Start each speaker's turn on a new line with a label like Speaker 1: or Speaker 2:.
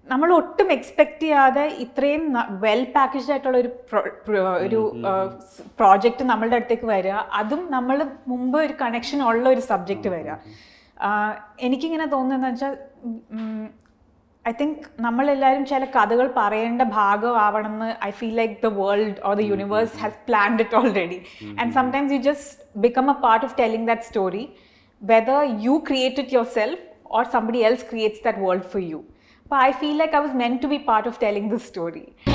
Speaker 1: നമ്മൾ ഒട്ടും എക്സ്പെക്ട് ചെയ്യാതെ ഇത്രയും വെൽ പാക്കേജ്ഡ് ആയിട്ടുള്ള ഒരു pro- pro- ഒരു പ്രോജക്റ്റ് നമ്മളുടെ അടുത്തേക്ക് വരിക അതും നമ്മൾ മുമ്പ് ഒരു കണക്ഷൻ ഉള്ള ഒരു സബ്ജക്റ്റ് വരിക ആഹ് എനിക്കിങ്ങനെ തോന്നുന്നതെന്ന് വെച്ചാൽ ഐ തിങ്ക് നമ്മളെല്ലാവരും ചില കഥകൾ പറയേണ്ട ഭാഗമാവണമെന്ന് I feel like the world or the universe has planned it already and sometimes you just become a part of telling that story whether you create it yourself or somebody else creates that world for you അപ്പോൾ I feel like I was meant to be part of telling this story